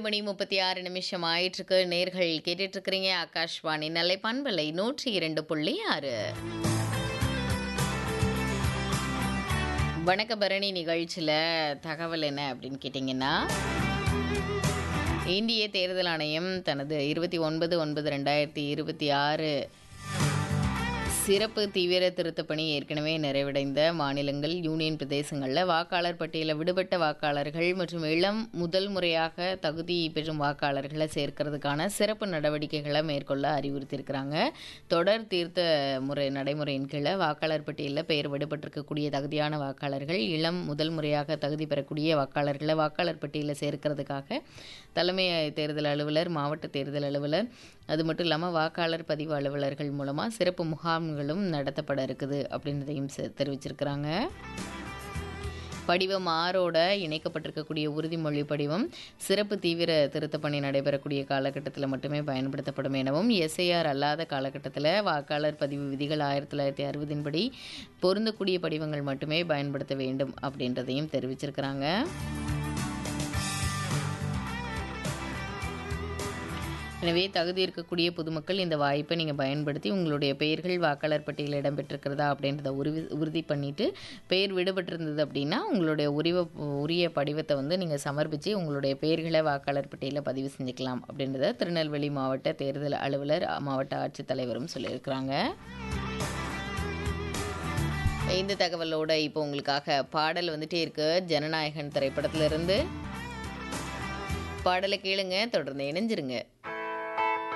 மணி முப்பத்தி ஆறு நிமிஷம் ஆயிட்டிருக்கு நேர்கள் கேட்டுட்டு இருக்கிறீங்க ஆகாஷ்வாணி நெல்லை பண்பலை நூற்றி இரண்டு புள்ளி ஆறு வணக்க பரணி நிகழ்ச்சியில் தகவல் என்ன அப்படின்னு கேட்டிங்கன்னா இந்திய தேர்தல் ஆணையம் தனது இருபத்தி ஒன்பது ஒன்பது ரெண்டாயிரத்தி இருபத்தி ஆறு சிறப்பு தீவிர திருத்தப் பணி ஏற்கனவே நிறைவடைந்த மாநிலங்கள் யூனியன் பிரதேசங்களில் வாக்காளர் பட்டியலில் விடுபட்ட வாக்காளர்கள் மற்றும் இளம் முதல் முறையாக தகுதி பெறும் வாக்காளர்களை சேர்க்கறதுக்கான சிறப்பு நடவடிக்கைகளை மேற்கொள்ள அறிவுறுத்தியிருக்கிறாங்க தொடர் தீர்த்த முறை நடைமுறையின் கீழே வாக்காளர் பட்டியலில் பெயர் விடுபட்டிருக்கக்கூடிய தகுதியான வாக்காளர்கள் இளம் முதல் முறையாக தகுதி பெறக்கூடிய வாக்காளர்களை வாக்காளர் பட்டியலில் சேர்க்கறதுக்காக தலைமை தேர்தல் அலுவலர் மாவட்ட தேர்தல் அலுவலர் அது மட்டும் இல்லாமல் வாக்காளர் பதிவு அலுவலர்கள் மூலமாக சிறப்பு முகாம்களும் நடத்தப்பட இருக்குது அப்படின்றதையும் செ- தெரிவிச்சிருக்கிறாங்க படிவம் ஆறோட இணைக்கப்பட்டிருக்கக்கூடிய உறுதிமொழி படிவம் சிறப்பு தீவிர திருத்தப் பணி நடைபெறக்கூடிய காலகட்டத்தில் மட்டுமே பயன்படுத்தப்படும் எனவும் எஸ்ஐஆர் அல்லாத காலகட்டத்தில் வாக்காளர் பதிவு விதிகள் ஆயிரத்தி தொள்ளாயிரத்தி அறுபதின் படி பொருந்தக்கூடிய படிவங்கள் மட்டுமே பயன்படுத்த வேண்டும் அப்படின்றதையும் தெரிவிச்சிருக்கிறாங்க எனவே தகுதி இருக்கக்கூடிய பொதுமக்கள் இந்த வாய்ப்பை நீங்கள் பயன்படுத்தி உங்களுடைய பெயர்கள் வாக்காளர் பட்டியலில் இடம்பெற்றிருக்கிறதா அப்படின்றத உறுதி உறுதி பண்ணிவிட்டு பெயர் விடுபட்டிருந்தது அப்படின்னா உங்களுடைய உரிவ உரிய படிவத்தை வந்து நீங்கள் சமர்ப்பித்து உங்களுடைய பெயர்களை வாக்காளர் பட்டியலில் பதிவு செஞ்சுக்கலாம் அப்படின்றத திருநெல்வேலி மாவட்ட தேர்தல் அலுவலர் மாவட்ட ஆட்சித்தலைவரும் சொல்லியிருக்கிறாங்க இந்த தகவலோட இப்போ உங்களுக்காக பாடல் வந்துட்டே இருக்கு ஜனநாயகன் திரைப்படத்திலிருந்து பாடலை கேளுங்க தொடர்ந்து இணைஞ்சிருங்க